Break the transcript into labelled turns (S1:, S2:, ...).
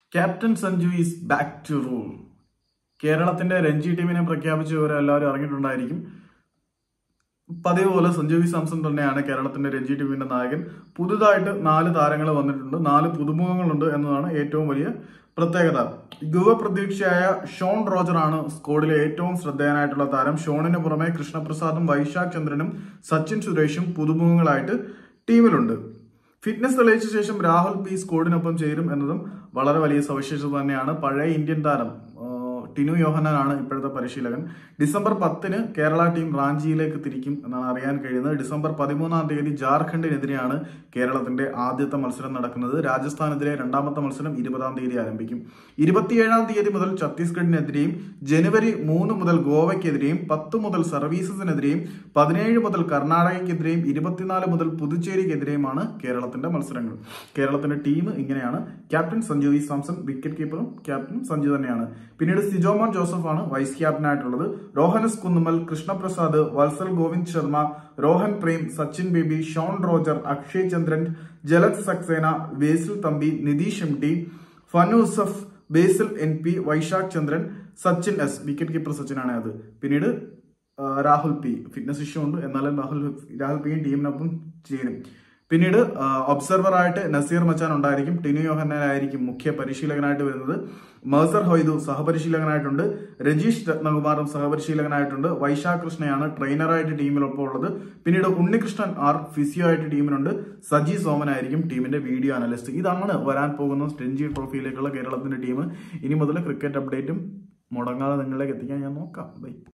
S1: captain Sanju is back to rule കേരളത്തിന്റെ രഞ്ജി ടീമിനെ പ്രഖ്യാപിച്ച് ഇവരെല്ലാവരും ഇറങ്ങിയിട്ടുണ്ടായിരിക്കും പതിവ് പോലെ സഞ്ജു വി സാംസൺ തന്നെയാണ് കേരളത്തിന്റെ രഞ്ജി ടീമിന്റെ നായകൻ പുതുതായിട്ട് നാല് താരങ്ങൾ വന്നിട്ടുണ്ട് നാല് പുതുമുഖങ്ങളുണ്ട് എന്നതാണ് ഏറ്റവും വലിയ പ്രത്യേകത യുവ പ്രതീക്ഷയായ ഷോൺ റോജറാണ് സ്ക്വാഡിലെ ഏറ്റവും ശ്രദ്ധേയനായിട്ടുള്ള താരം ഷോണിന് പുറമെ കൃഷ്ണപ്രസാദും വൈശാഖ് ചന്ദ്രനും സച്ചിൻ സുരേഷും പുതുമുഖങ്ങളായിട്ട് ടീമിലുണ്ട് ഫിറ്റ്നസ് തെളിയിച്ച ശേഷം രാഹുൽ പി സ്ക്വാഡിനൊപ്പം ചേരും എന്നതും വളരെ വലിയ സവിശേഷത തന്നെയാണ് പഴയ ഇന്ത്യൻ താരം ആ, ടിനു യോഹനാനാണ് ഇപ്പോഴത്തെ പരിശീലകൻ ഡിസംബർ പത്തിന് കേരള ടീം റാഞ്ചിയിലേക്ക് തിരിക്കും എന്നാണ് അറിയാൻ കഴിയുന്നത് ഡിസംബർ പതിമൂന്നാം തീയതി ജാർഖണ്ഡിനെതിരെയാണ് കേരളത്തിന്റെ ആദ്യത്തെ മത്സരം നടക്കുന്നത് രാജസ്ഥാനെതിരെ രണ്ടാമത്തെ മത്സരം ഇരുപതാം തീയതി ആരംഭിക്കും ഇരുപത്തിയേഴാം തീയതി മുതൽ ഛത്തീസ്ഗഡിനെതിരെയും ജനുവരി മൂന്ന് മുതൽ ഗോവയ്ക്കെതിരെയും പത്ത് മുതൽ സർവീസസിനെതിരെയും പതിനേഴ് മുതൽ കർണാടകയ്ക്കെതിരെയും ഇരുപത്തിനാല് മുതൽ പുതുച്ചേരിക്കെതിരെയുമാണ് കേരളത്തിന്റെ മത്സരങ്ങൾ കേരളത്തിന്റെ ടീം ഇങ്ങനെയാണ് captain Sanju V Samson wicket കീപ്പറും ക്യാപ്റ്റൻ സഞ്ജു തന്നെയാണ് പിന്നീട് സിജോമോൻ ജോസഫ് ആണ് വൈസ് ക്യാപ്റ്റനായിട്ടുള്ളത് രോഹനസ് Kunnummal Krishnaprasad Vathsal Govind Sharma Rohan Prem Sachin Baby Shawn Roger Akshay Chandran Jalaj Saxena Basil Thampi Nitheesh M T ഫനൂസഫ് Basil N P Vaisakh Chandran Sachin S wicket keeper സച്ചിനാണ് അത് പിന്നീട് ആ, രാഹുൽ പി ഫിറ്റ്നസ് ഇഷ്യൂ ഉണ്ട് എന്നാലും രാഹുൽ രാഹുൽ പിയും ടീമിനൊപ്പം ചേരും പിന്നീട് ഒബ്സർവർ ആയിട്ട് നസീർ മച്ചാൻ ഉണ്ടായിരിക്കും ടിനു യോഹന്നായിരിക്കും മുഖ്യ പരിശീലകനായിട്ട് വരുന്നത് മേസർ ഹൊയ്തു സഹപരിശീലകനായിട്ടുണ്ട് രജീഷ് രത്നകുമാറും സഹപരിശീലകനായിട്ടുണ്ട് വൈശാഖ് കൃഷ്ണയാണ് ട്രെയിനറായിട്ട് ടീമിലൊപ്പം ഉള്ളത് പിന്നീട് ഉണ്ണികൃഷ്ണൻ ആർ ഫിസിയോ ആയിട്ട് ടീമിനുണ്ട് സജി സോമനായിരിക്കും ടീമിന്റെ വീഡിയോ അനലിസ്റ്റ് ഇതാണ് വരാൻ പോകുന്ന രഞ്ജി ട്രോഫിയിലേക്കുള്ള കേരളത്തിന്റെ ടീം ഇനി മുതൽ ക്രിക്കറ്റ് അപ്ഡേറ്റും മുടങ്ങാതെ നിങ്ങളിലേക്ക് എത്തിക്കാൻ ഞാൻ നോക്കാം ബൈ